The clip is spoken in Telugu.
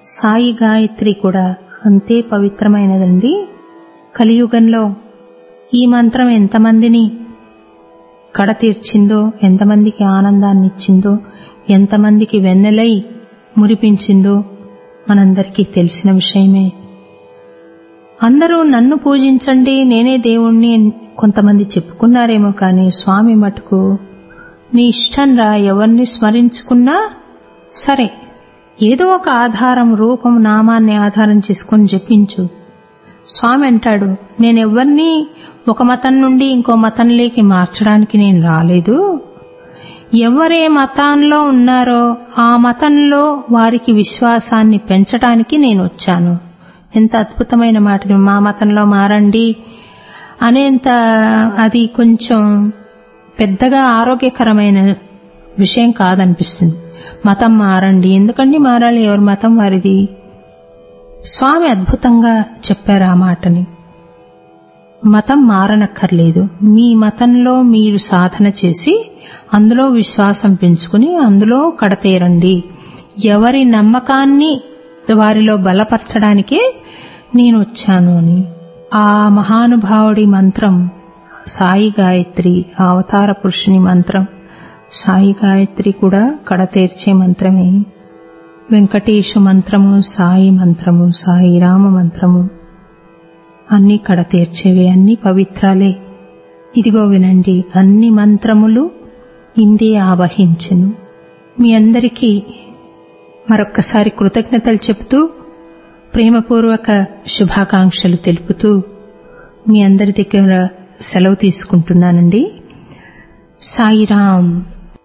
సాయి గాయత్రి కూడా అంతే పవిత్రమైనదండి కలియుగంలో ఈ మంత్రం ఎంతమందిని కడతీర్చిందో ఎంతమందికి ఆనందాన్ని ఇచ్చిందో ఎంతమందికి వెన్నెలై మురిపించిందో మనందరికీ తెలిసిన విషయమే అందరూ నన్ను పూజించండి నేనే దేవుణ్ణి కొంతమంది చెప్పుకున్నారేమో కానీ స్వామి మటుకు నీ ఇష్టం రా ఎవరిని స్మరించుకున్నా సరే ఏదో ఒక ఆధారం రూపం నామాన్ని ఆధారం చేసుకొని జపించు స్వామి అంటాడు నేనెవ్వరినీ ఒక మతం నుండి ఇంకో మతంలోకి మార్చడానికి నేను రాలేదు ఎవరే మతంలో ఉన్నారో ఆ మతంలో వారికి విశ్వాసాన్ని పెంచడానికి నేను వచ్చాను ఎంత అద్భుతమైన మాట మా మతంలో మారండి అనేంత అది కొంచెం పెద్దగా ఆరోగ్యకరమైన విషయం కాదనిపిస్తుంది మతం మారండి ఎందుకండి మారాలి ఎవరి మతం వారిది స్వామి అద్భుతంగా చెప్పారు ఆ మాటని మతం మారనక్కర్లేదు మీ మతంలో మీరు సాధన చేసి అందులో విశ్వాసం పెంచుకుని అందులో కడతేరండి ఎవరి నమ్మకాన్ని వారిలో బలపరచడానికే నేను వచ్చాను అని ఆ మహానుభావుడి మంత్రం సాయి గాయత్రి ఆ అవతార పురుషుని మంత్రం సాయి గాయత్రి కూడా కడతేర్చే మంత్రమే వెంకటేశు మంత్రము సాయి మంత్రము సాయి రామ మంత్రము అన్ని కడతీర్చేవే అన్ని పవిత్రాలే ఇదిగో వినండి అన్ని మంత్రములు ఇందే ఆవహించెను మీ అందరికీ మరొక్కసారి కృతజ్ఞతలు చెబుతూ ప్రేమపూర్వక శుభాకాంక్షలు తెలుపుతూ మీ అందరి దగ్గర సెలవు తీసుకుంటున్నానండి సాయిరాం